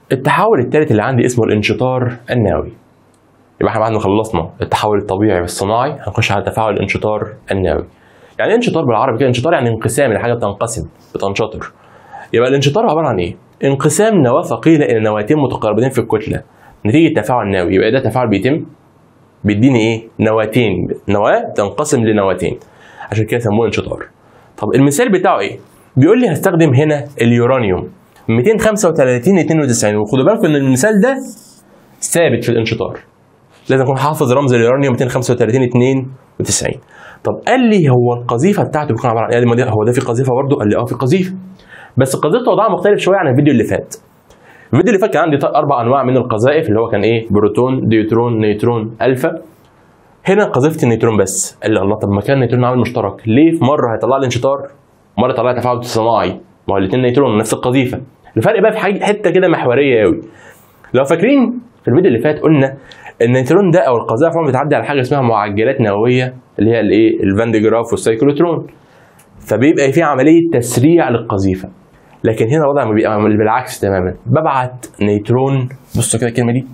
التحول الثالث اللي عندي اسمه الانشطار النووي يبقى احنا بعد ما خلصنا التحول الطبيعي والصناعي هنخش على تفاعل الانشطار النووي يعني ايه انشطار بالعربي كده انشطار يعني انقسام الحاجه بتنقسم بتنشطر يبقى الانشطار عباره عن ايه انقسام نواه ثقيله الى نواتين متقاربتين في الكتله نتيجه تفاعل نووي يبقى ده تفاعل بيتم بيديني ايه نواتين نواه تنقسم لنواتين عشان كده سموه انشطار طب المثال بتاعه ايه بيقول لي هستخدم هنا اليورانيوم 235 92 وخدوا بالكم ان المثال ده ثابت في الانشطار لازم اكون حافظ رمز اليورانيوم 235 92 طب قال لي هو القذيفه بتاعته بتكون عباره عن ايه؟ قال لي هو ده في قذيفه برضه؟ قال لي اه في قذيفه بس قذيفته وضعها مختلف شويه عن الفيديو اللي فات. الفيديو اللي فات كان عندي اربع انواع من القذائف اللي هو كان ايه؟ بروتون، ديوترون، نيوترون، الفا. هنا قذيفه النيوترون بس، قال لي الله طب ما كان النيوترون عامل مشترك، ليه في مره هيطلع لي انشطار؟ ومره يطلع لي تفاعل صناعي؟ ما هو الاثنين نيوترون نفس القذيفه. الفرق بقى في حاجه حته كده محوريه قوي. لو فاكرين في الفيديو اللي فات قلنا النيوترون ده او القذائف عموما بتعدي على حاجه اسمها معجلات نوويه اللي هي الايه الفان دي جراف والسايكلوترون فبيبقى في عمليه تسريع للقذيفه لكن هنا الوضع ما بيبقى بالعكس تماما ببعت نيوترون بصوا كده الكلمه دي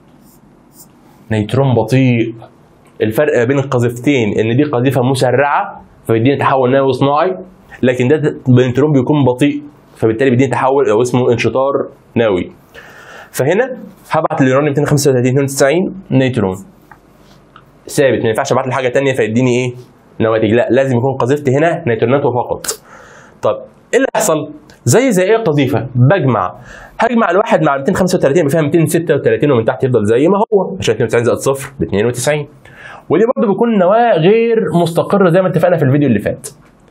نيوترون بطيء الفرق بين القذيفتين ان دي قذيفه مسرعه فبيديني تحول نووي صناعي لكن ده النيوترون بيكون بطيء فبالتالي بيديني تحول او اسمه انشطار نووي فهنا هبعت اليورانيوم 235 92 نيوترون ثابت ما ينفعش ابعت له حاجه ثانيه فيديني ايه نواتج لا لازم يكون قذيفتي هنا نيوترونات فقط طب ايه اللي هيحصل زي زي ايه قذيفه بجمع هجمع الواحد مع 235 يبقى فيها 236 ومن تحت يفضل زي ما هو عشان 92 زائد صفر ب 92 ودي برضه بيكون نواه غير مستقره زي ما اتفقنا في الفيديو اللي فات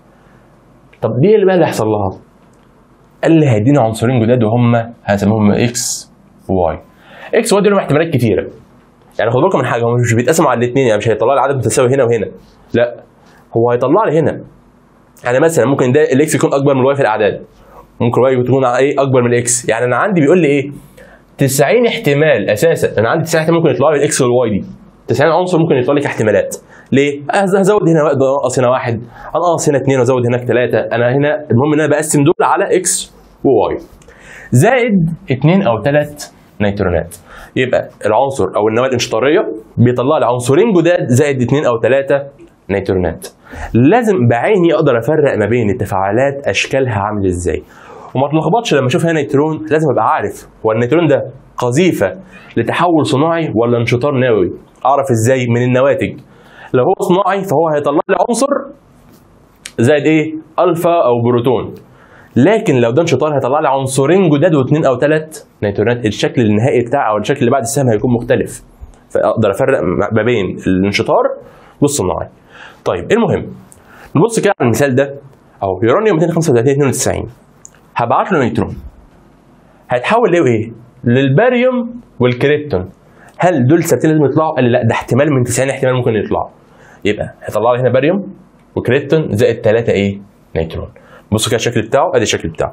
طب دي اللي بقى اللي هيحصل لها قال لي هيديني عنصرين جداد وهم هسميهم اكس وواي اكس وواي دول لهم احتمالات كتيره يعني خد بالكم من حاجه هو مش بيتقسموا على الاثنين يعني مش هيطلع لي عدد متساوي هنا وهنا لا هو هيطلع لي هنا يعني مثلا ممكن ده الاكس يكون اكبر من الواي في الاعداد ممكن الواي تكون ايه اكبر من الاكس يعني انا عندي بيقول لي ايه 90 احتمال اساسا انا عندي 90 احتمال ممكن يطلع لي الاكس والواي دي 90 عنصر ممكن يطلع لي كاحتمالات ليه؟ هزود هنا واحد انقص هنا واحد انقص هنا اثنين وازود هناك ثلاثه انا هنا المهم ان انا بقسم دول على اكس وواي زائد اثنين او ثلاث نيترونات يبقى العنصر او النواه الانشطاريه بيطلع لي عنصرين جداد زائد اثنين او ثلاثه نيترونات لازم بعيني اقدر افرق ما بين التفاعلات اشكالها عامل ازاي وما تلخبطش لما اشوف هنا نيترون لازم ابقى عارف هو النيترون ده قذيفه لتحول صناعي ولا انشطار نووي اعرف ازاي من النواتج لو هو صناعي فهو هيطلع لي عنصر زائد ايه الفا او بروتون لكن لو ده انشطار هيطلع لي عنصرين جداد واثنين او ثلاث نيترونات الشكل النهائي بتاعه او الشكل اللي بعد السهم هيكون مختلف فاقدر افرق ما بين الانشطار والصناعي طيب المهم نبص كده على المثال ده اهو يورانيوم 235 92 هبعت له نيوترون هيتحول لايه وايه؟ للباريوم والكريبتون هل دول ثابتين لازم يطلعوا؟ قال لي لا ده احتمال من 90 احتمال ممكن يطلعوا يبقى هيطلع لي هنا باريوم وكريبتون زائد 3 ايه؟ نيوترون بصوا كده الشكل بتاعه ادي الشكل بتاعه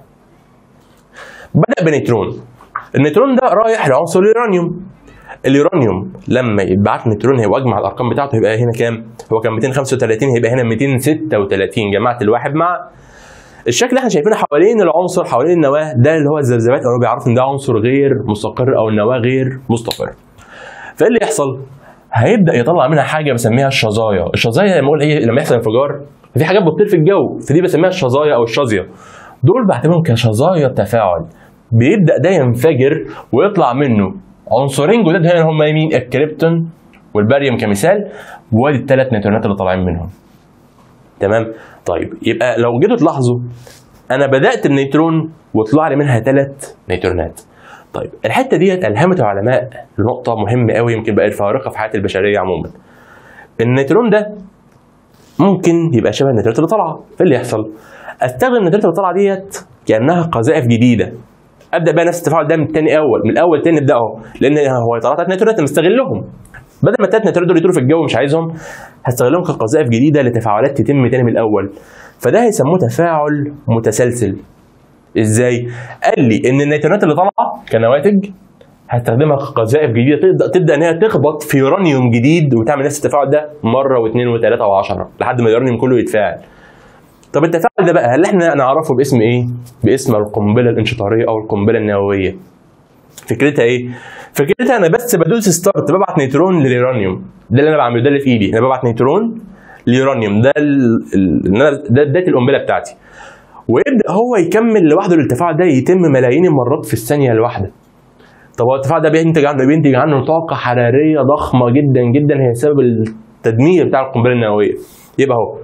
بدا بنيوترون النيوترون ده رايح لعنصر اليورانيوم اليورانيوم لما يتبعت نيوترون هو اجمع الارقام بتاعته هيبقى هنا كام؟ هو كان 235 هيبقى هنا 236 جمعت الواحد مع الشكل اللي احنا شايفينه حوالين العنصر حوالين النواه ده اللي هو الذبذبات او بيعرف ان ده عنصر غير مستقر او النواه غير مستقر. فايه اللي يحصل؟ هيبدا يطلع منها حاجه بسميها الشظايا، الشظايا لما اقول ايه لما يحصل انفجار في حاجات بتطير في الجو فدي بسميها الشظايا او الشظيه. دول بعتبرهم كشظايا تفاعل. بيبدا ده ينفجر ويطلع منه عنصرين جداد هنا هم مين؟ الكريبتون والباريوم كمثال وادي الثلاث نيوترونات اللي طالعين منهم. تمام؟ طيب يبقى لو جيتوا تلاحظوا انا بدات بنيوترون وطلع لي منها ثلاث نيوترونات. طيب الحته ديت الهمت العلماء لنقطه مهمه قوي يمكن بقى الفارقه في حياه البشريه عموما. النيوترون ده ممكن يبقى شبه النيوترونات اللي طالعه، ايه اللي يحصل؟ استخدم النيوترونات اللي طالعه ديت كانها قذائف جديده. ابدا بقى نفس التفاعل ده من الثاني اول، من الاول تاني نبدا اهو، لان هو طلع ثلاث نيوترونات مستغلهم. بدل ما الثلاث نيوترونات دول يطيروا في الجو مش عايزهم هستغلهم كقذائف جديده لتفاعلات تتم تاني من الاول. فده هيسموه تفاعل متسلسل. ازاي؟ قال لي ان النيوترونات اللي طالعه كنواتج هستخدمها كقذائف جديده تبدا تبدا ان هي تخبط في يورانيوم جديد وتعمل نفس التفاعل ده مره واثنين وثلاثه وعشره لحد ما اليورانيوم كله يتفاعل. طب التفاعل ده بقى هل احنا نعرفه باسم ايه؟ باسم القنبله الانشطاريه او القنبله النوويه. فكرتها ايه؟ فكرتها انا بس بدوس ستارت ببعت نيوترون لليورانيوم ده اللي انا بعمله ده اللي في ايدي انا ببعت نيوترون لليورانيوم ده ال... ال... إن أنا- ده بدايه القنبله بتاعتي ويبدا هو يكمل لوحده الارتفاع ده يتم ملايين المرات في الثانيه الواحده طب هو الارتفاع ده بينتج عنه بينتج عنه طاقه حراريه ضخمه جدا جدا هي سبب التدمير بتاع القنبله النوويه يبقى اهو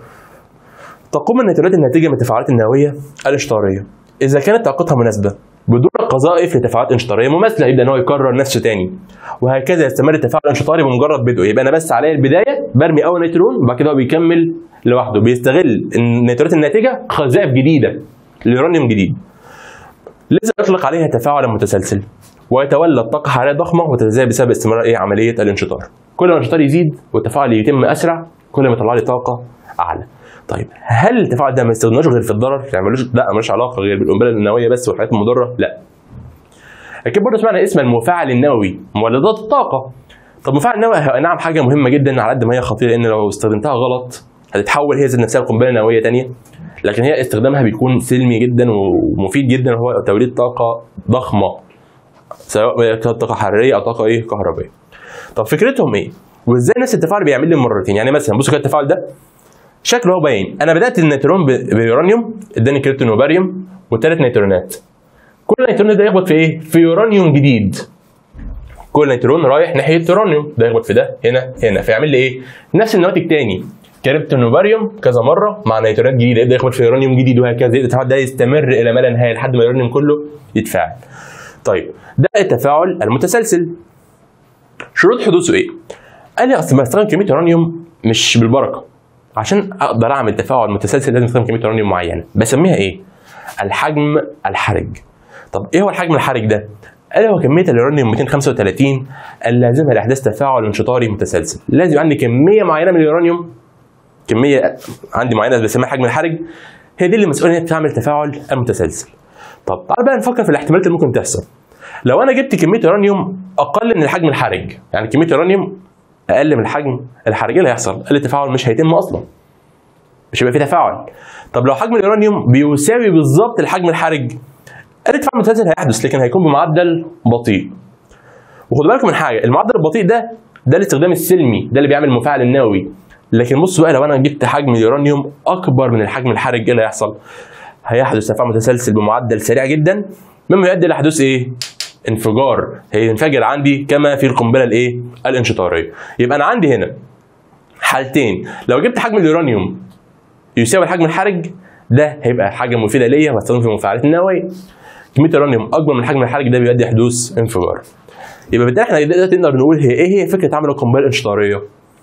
تقوم النيترونات الناتجه من التفاعلات النوويه الانشطاريه اذا كانت طاقتها مناسبه بدون قذائف لتفاعلات انشطاريه مماثله يبدا ان هو يكرر نفسه تاني وهكذا يستمر التفاعل الانشطاري بمجرد بدءه يبقى انا بس عليا البدايه برمي اول نيترون وبعد كده هو بيكمل لوحده بيستغل النيترونات الناتجه قذائف جديده ليورانيوم جديد لذا يطلق عليها تفاعلا متسلسل ويتولد طاقه حراريه ضخمه وتتزايد بسبب استمرار ايه عمليه الانشطار كل ما الانشطار يزيد والتفاعل يتم اسرع كل ما يطلع لي طاقه اعلى طيب هل التفاعل ده ما يستخدمناش غير في الضرر يعني ملوش لا ملوش علاقه غير بالقنبله النوويه بس والحاجات المضره لا اكيد برضه سمعنا اسم المفاعل النووي مولدات الطاقه طب المفاعل النووي هي- نعم حاجه مهمه جدا على قد ما هي خطيره لان لو استخدمتها غلط هتتحول هي ذات نفسها لقنبله نوويه تانية لكن هي استخدامها بيكون سلمي جدا ومفيد جدا هو توليد طاقه ضخمه سواء كانت طاقه حراريه او طاقه ايه كهربائيه طب فكرتهم ايه وازاي نفس التفاعل بيعمل لي مرتين يعني مثلا بصوا كده التفاعل ده شكله هو باين انا بدات النيترون ب- بيورانيوم اداني كريبتون وباريوم وثلاث نيترونات كل نيترون ده يخبط في ايه في يورانيوم جديد كل نيترون رايح ناحيه يورانيوم ده يخبط في ده هنا هنا فيعمل لي ايه نفس النواتج تاني كريبتون وباريوم كذا مره مع نيترونات جديده يبدا يخبط في يورانيوم جديد وهكذا يبدا التفاعل ده يستمر الى ما لا نهايه لحد ما اليورانيوم كله يتفاعل طيب ده التفاعل المتسلسل شروط حدوثه ايه؟ قال لي اصل بستخدم كميه يورانيوم مش بالبركه عشان اقدر اعمل تفاعل متسلسل لازم استخدم كميه يورانيوم معينه بسميها ايه؟ الحجم الحرج طب ايه هو الحجم الحرج ده؟ قال لي هو كميه اليورانيوم 235 اللازمه لاحداث تفاعل انشطاري متسلسل لازم يبقى عندي كميه معينه من اليورانيوم كميه عندي معينه بسميها حجم الحرج هي دي اللي مسؤوله ان هي تعمل تفاعل المتسلسل طب تعال بقى نفكر في الاحتمالات اللي ممكن تحصل لو انا جبت كميه يورانيوم اقل من الحجم الحرج يعني كميه يورانيوم اقل من الحجم الحرج إيه اللي هيحصل قال التفاعل مش هيتم اصلا مش هيبقى في تفاعل طب لو حجم اليورانيوم بيساوي بالظبط الحجم الحرج قال التفاعل المتسلسل هيحدث لكن هيكون بمعدل بطيء وخدوا بالكم من حاجه المعدل البطيء ده ده الاستخدام السلمي ده اللي بيعمل المفاعل النووي لكن بصوا بقى لو انا جبت حجم اليورانيوم اكبر من الحجم الحرج ايه اللي هيحصل هيحدث تفاعل متسلسل بمعدل سريع جدا مما يؤدي لحدوث ايه انفجار هينفجر عندي كما في القنبله الايه الانشطاريه يبقى انا عندي هنا حالتين لو جبت حجم اليورانيوم يساوي الحجم الحرج ده هيبقى حاجه مفيده ليا واستخدمه في المفاعلات النوويه كميه اليورانيوم اكبر من الحجم الحرج ده بيؤدي حدوث انفجار يبقى بالتالي احنا دلوقتي نقدر نقول هي ايه هي فكره عمل القنبله الانشطاريه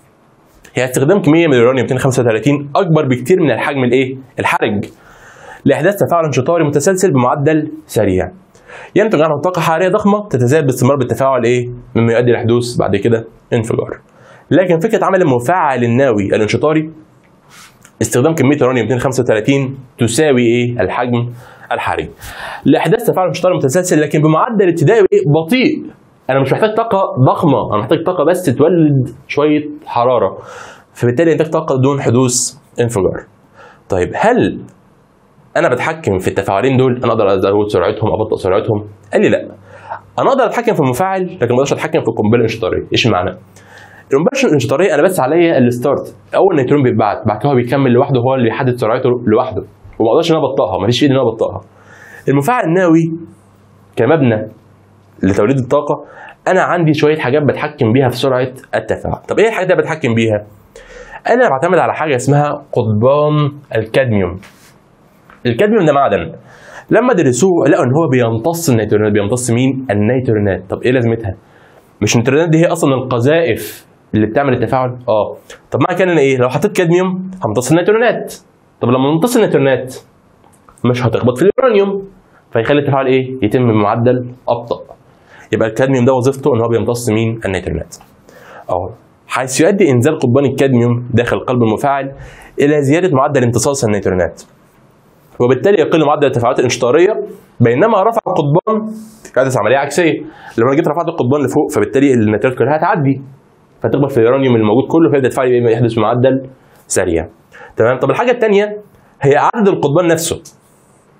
هي استخدام كميه من اليورانيوم 235 اكبر بكتير من الحجم الايه الحرج لاحداث تفاعل انشطاري متسلسل بمعدل سريع ينتج عنه طاقه حراريه ضخمه تتزايد باستمرار بالتفاعل ايه مما يؤدي لحدوث بعد كده انفجار لكن فكره عمل المفاعل النووي الانشطاري استخدام كميه يورانيوم 235 تساوي ايه الحجم الحرج لاحداث تفاعل انشطاري متسلسل لكن بمعدل ابتدائي إيه؟ بطيء انا مش محتاج طاقه ضخمه انا محتاج طاقه بس تولد شويه حراره فبالتالي انتاج طاقه دون حدوث انفجار طيب هل انا بتحكم في التفاعلين دول انا اقدر ازود سرعتهم ابطئ سرعتهم قال لي لا انا اقدر اتحكم في المفاعل لكن ما اقدرش اتحكم في القنبله الانشطاريه ايش معنى القنبله الانشطاريه انا بس عليا الستارت اول نيوترون بيتبعت بعد كده هو بيكمل لوحده هو اللي بيحدد سرعته لوحده وما اقدرش ان انا ابطئها ما فيش في ايدي ان انا ابطئها المفاعل النووي كمبنى لتوليد الطاقه انا عندي شويه حاجات بتحكم بيها في سرعه التفاعل طب ايه الحاجات اللي بتحكم بيها انا بعتمد على حاجه اسمها قضبان الكادميوم الكادميوم ده معدن لما درسوه لقوا ان هو بيمتص النيترونات بيمتص مين النيترونات طب ايه لازمتها مش النيترونات دي هي اصلا القذائف اللي بتعمل التفاعل اه طب معنى كده إن ايه لو حطيت كادميوم همتص النيترونات طب لما نمتص النيترونات مش هتخبط في اليورانيوم فيخلي التفاعل ايه يتم بمعدل ابطا يبقى الكادميوم ده وظيفته ان هو بيمتص مين النيترونات اهو حيث يؤدي انزال قضبان الكادميوم داخل قلب المفاعل الى زياده معدل امتصاص النيترونات وبالتالي يقل معدل التفاعلات الانشطاريه بينما رفع القضبان حدث عمليه عكسيه لما انا جيت رفعت القضبان لفوق فبالتالي النيترات كلها هتعدي فتخبط في اليورانيوم الموجود كله فيبدا التفاعل يبقى يحدث بمعدل سريع تمام طب الحاجه الثانيه هي عدد القضبان نفسه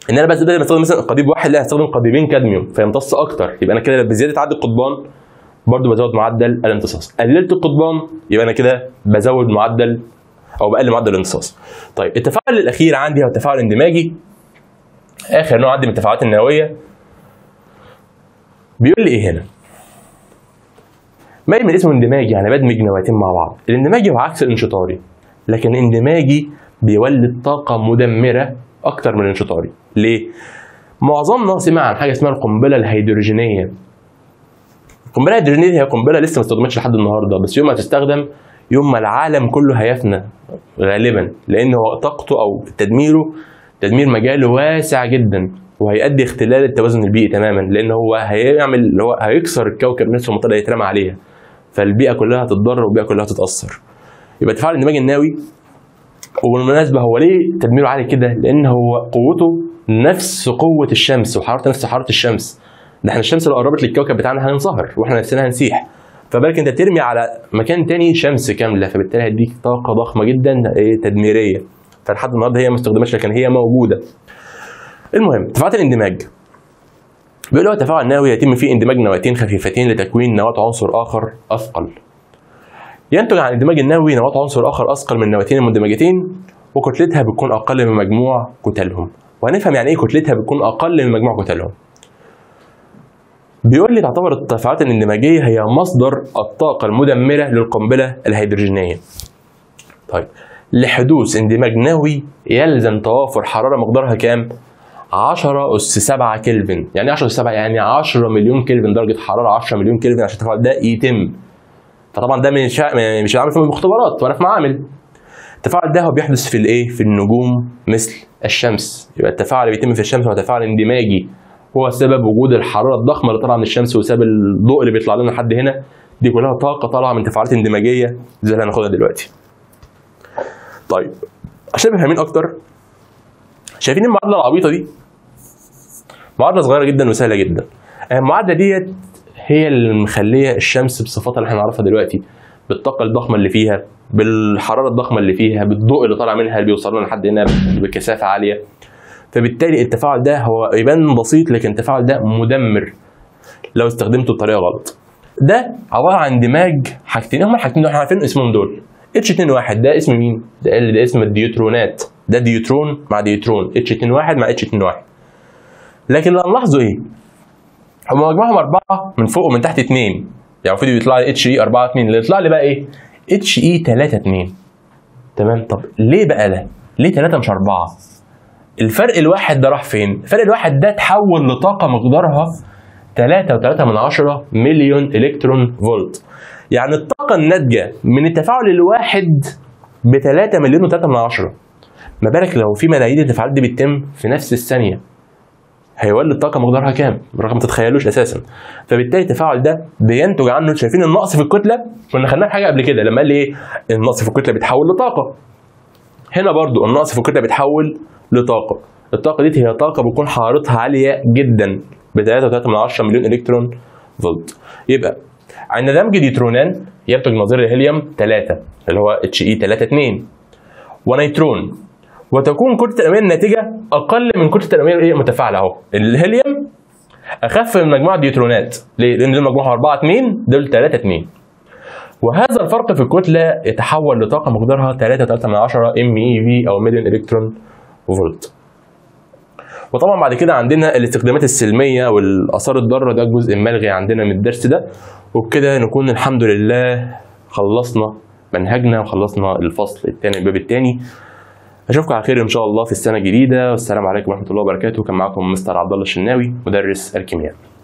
ان انا بس بدل ما استخدم مثلا قضيب واحد لا هستخدم قضيبين كادميوم فيمتص اكتر يبقى انا كده بزياده عدد القضبان برضو بزود معدل الامتصاص قللت القضبان يبقى انا كده بزود معدل او بقلل معدل الامتصاص طيب التفاعل الاخير عندي هو التفاعل الاندماجي اخر نوع عندي من التفاعلات النوويه بيقول لي ايه هنا ما من اسمه اندماجي يعني بدمج نواتين مع بعض الاندماجي هو عكس الانشطاري لكن الاندماجي بيولد طاقه مدمره اكتر من الانشطاري ليه معظمنا سمع عن حاجه اسمها القنبله الهيدروجينيه القنبله الهيدروجينيه هي قنبله لسه ما استخدمتش لحد النهارده بس يوم ما تستخدم يوم ما العالم كله هيفنى غالبا لان هو طاقته او تدميره تدمير مجاله واسع جدا وهيؤدي اختلال التوازن البيئي تماما لان هو هيعمل اللي هو هيكسر الكوكب نفسه المنطقه اللي يترمى عليها فالبيئه كلها هتتضرر والبيئه كلها هتتاثر يبقى التفاعل الاندماجي النووي وبالمناسبه هو ليه تدميره عالي كده؟ لان هو قوته نفس قوه الشمس وحرارته نفس حراره الشمس ده احنا الشمس لو قربت للكوكب بتاعنا هننصهر واحنا نفسنا هنسيح فبالك انت ترمي على مكان تاني شمس كامله فبالتالي هيديك طاقه ضخمه جدا ايه تدميريه فلحد النهارده هي ما استخدمتش لكن هي موجوده المهم تفاعلات الاندماج بيقول هو تفاعل نووي يتم فيه اندماج نواتين خفيفتين لتكوين نواة عنصر اخر اثقل ينتج عن الاندماج النووي نواة عنصر اخر اثقل من النواتين المندمجتين وكتلتها بتكون اقل من مجموع كتلهم وهنفهم يعني ايه كتلتها بتكون اقل من مجموع كتلهم بيقول لي تعتبر التفاعلات الاندماجيه هي مصدر الطاقه المدمره للقنبله الهيدروجينيه طيب لحدوث اندماج نووي يلزم توافر حراره مقدارها كام 10 اس 7 كلفن يعني 10 اس 7 يعني 10 مليون كلفن درجه حراره 10 مليون كلفن عشان التفاعل ده يتم فطبعا ده مش مش هعمل في المختبرات وانا في معامل التفاعل ده هو بيحدث في الايه في النجوم مثل الشمس يبقى التفاعل اللي بيتم في الشمس هو تفاعل اندماجي هو سبب وجود الحراره الضخمه اللي طالعه من الشمس وسبب الضوء اللي بيطلع لنا لحد هنا دي كلها طاقه طالعه من تفاعلات اندماجيه زي اللي هناخدها دلوقتي طيب عشان نبقى فاهمين اكتر شايفين المعادله العبيطه دي معادله صغيره جدا وسهله جدا المعادله ديت هي اللي مخليه الشمس بصفاتها اللي احنا نعرفها دلوقتي بالطاقه الضخمه اللي فيها بالحراره الضخمه اللي فيها بالضوء اللي طالع منها اللي بيوصل لنا لحد هنا بكثافه عاليه فبالتالي التفاعل ده هو يبان بسيط لكن التفاعل ده مدمر لو استخدمته بطريقه غلط ده عباره عن اندماج حاجتين هما الحاجتين دول احنا عارفين اسمهم دول اتش 2 1 ده اسم مين؟ ده اللي ده اسم الديوترونات ده ديوترون مع ديوترون اتش 2 1 مع اتش 2 1 لكن اللي هنلاحظه ايه؟ هم مجموعهم اربعه من فوق ومن تحت اثنين يعني المفروض يطلع لي اتش اي 4 2 اللي يطلع لي بقى ايه؟ اتش اي 3 2 تمام طب ليه بقى ده؟ ليه 3 مش 4؟ الفرق الواحد ده راح فين؟ الفرق الواحد ده اتحول لطاقة مقدارها 3.3 من عشرة مليون إلكترون فولت يعني الطاقة الناتجة من التفاعل الواحد ب 3 مليون و3 من عشرة ما بالك لو في ملايين التفاعلات دي بتتم في نفس الثانية هيولد طاقة مقدارها كام؟ رقم ما تتخيلوش أساسا فبالتالي التفاعل ده بينتج عنه شايفين النقص في الكتلة كنا خدناه في حاجة قبل كده لما قال لي إيه؟ النقص في الكتلة بيتحول لطاقة هنا برضو النقص في الكتلة بيتحول لطاقه الطاقه دي هي طاقه بتكون حرارتها عاليه جدا ب 3.3 مليون الكترون فولت يبقى عند دمج ديوترونان ينتج نظير الهيليوم 3 اللي هو اتش اي 3 2 ونيترون وتكون كتله التنويه الناتجه اقل من كتله التنويه المتفاعله اهو الهيليوم اخف من مجموعه ديوترونات ليه؟ لان دول مجموعه 4 2 دول 3 2 وهذا الفرق في الكتله يتحول لطاقه مقدارها 3.3 ام اي في او مليون الكترون فولت وطبعا بعد كده عندنا الاستخدامات السلميه والاثار الضاره ده جزء ملغي عندنا من الدرس ده وبكده نكون الحمد لله خلصنا منهجنا وخلصنا الفصل الثاني الباب الثاني اشوفكم على خير ان شاء الله في السنه الجديده والسلام عليكم ورحمه الله وبركاته كان معكم مستر عبد الله الشناوي مدرس الكيمياء